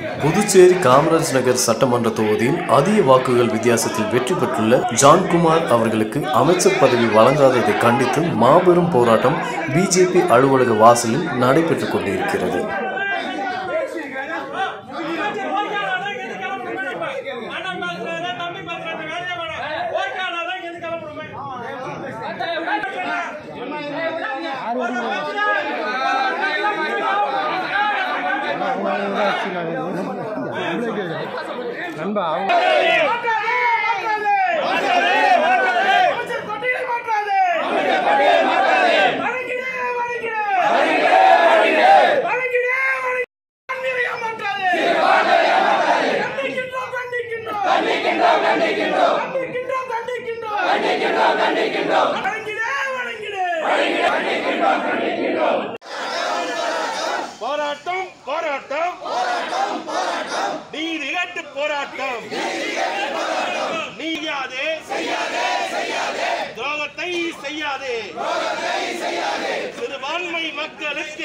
புதுச்சேரி காமராஜ் நகர் சட்டமன்ற தொகுதியில் அதிக வாக்குகள் வித்தியாசத்தில் வெற்றி பெற்றுள்ள ஜான்குமார் அவர்களுக்கு அமைச்சர் பதவி வழங்காததை கண்டித்து மாபெரும் போராட்டம் பிஜேபி அலுவலக வாசலில் நடைபெற்றுக் கொண்டிருக்கிறது நண்பா அவங்க போராட்டம் போராட்டம் நீதி கேட்டு போராட்டம் நீயாதே துரோகத்தை செய்யாதே சிறுபான்மை மக்களுக்கு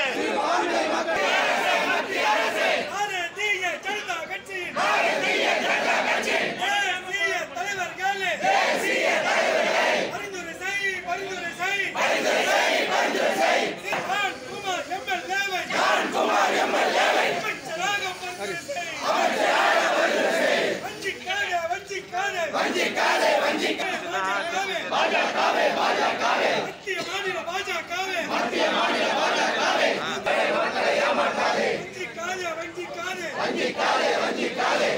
பாரதிய ஜனதா கட்சியின் தேசிய தலைவர்களே பரிந்துரை செய் பரிந்துரை செய் ஜான் குமார் எம்எல்ஏவை அமைச்சராக பரிந்துரை செய் வஞ்சிக்காதே வஞ்சிக்காதே பாஜகவே மத்திய மாநில பாஜகவே வஞ்சிக்காதே வஞ்சிக்காதே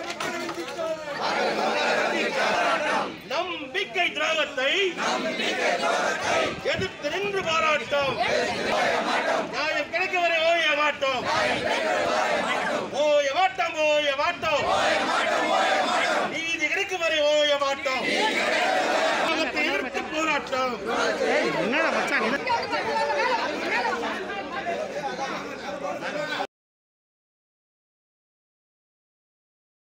நம்பிக்கை துரோகத்தை எதிர்த்து நின்று பாராட்டம் நியாயம் கிடைக்க வரை ஓய மாட்டோம் ஓய மாட்டோம் ஓய மாட்டோம் நீதி கிடைக்க வரை ஓய மாட்டோம் துரோகத்தை எதிர்த்து போராட்டம் என்னடா மச்சான்